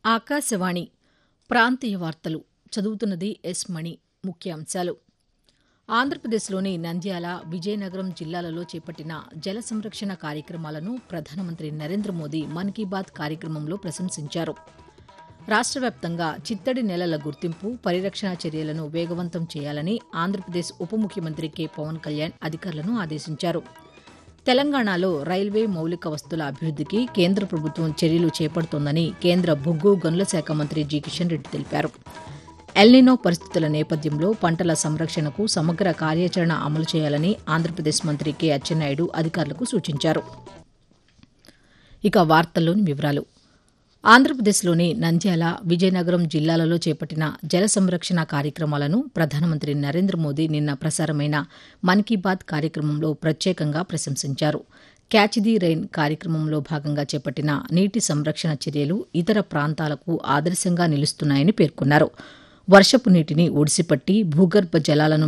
ఆకాశవాణి ప్రాంతీయ వార్తలు చదువుతున్నది ఎస్ మణి ముఖ్యాంశాలు ఆంధ్రప్రదేశ్లోని నంద్యాల విజయనగరం జిల్లాలలో చేపట్టిన జల సంరక్షణ కార్యక్రమాలను ప్రధానమంత్రి నరేంద్ర మోదీ మన్ కీ బాత్ కార్యక్రమంలో ప్రశంసించారు రాష్ట్ర వ్యాప్తంగా చిత్తడి నెలల గుర్తింపు పరిరక్షణ చర్యలను వేగవంతం చేయాలని ఆంధ్రప్రదేశ్ ఉప ముఖ్యమంత్రి కె పవన్ కళ్యాణ్ అధికారులను ఆదేశించారు తెలంగాణలో రైల్వే మౌలిక వస్తుల అభివృద్దికి కేంద్ర ప్రభుత్వం చర్యలు చేపడుతోందని కేంద్ర బొగ్గు గనుల శాఖ మంత్రి జి కిషన్ రెడ్డి తెలిపారు ఎల్నినో పరిస్థితుల నేపథ్యంలో పంటల సంరక్షణకు సమగ్ర కార్యాచరణ అమలు చేయాలని ఆంధ్రప్రదేశ్ మంత్రి కె అచ్చెన్నాయుడు అధికారులకు సూచించారు ఇక వార్తల్లోని వివరాలు ఆంధ్రప్రదేశ్లోని నంద్యాల విజయనగరం జిల్లాలలో చేపట్టిన జల సంరక్షణ కార్యక్రమాలను ప్రధానమంత్రి నరేంద్ర మోదీ నిన్న ప్రసారమైన మన్ కీ బాత్ కార్యక్రమంలో ప్రత్యేకంగా ప్రశంసించారు క్యాచ్ ది రైన్ కార్యక్రమంలో భాగంగా చేపట్టిన నీటి సంరక్షణ చర్యలు ఇతర ప్రాంతాలకు ఆదర్శంగా నిలుస్తున్నాయని పేర్కొన్నారు వర్షపు నీటిని ఒడిసిపట్టి భూగర్భ జలాలను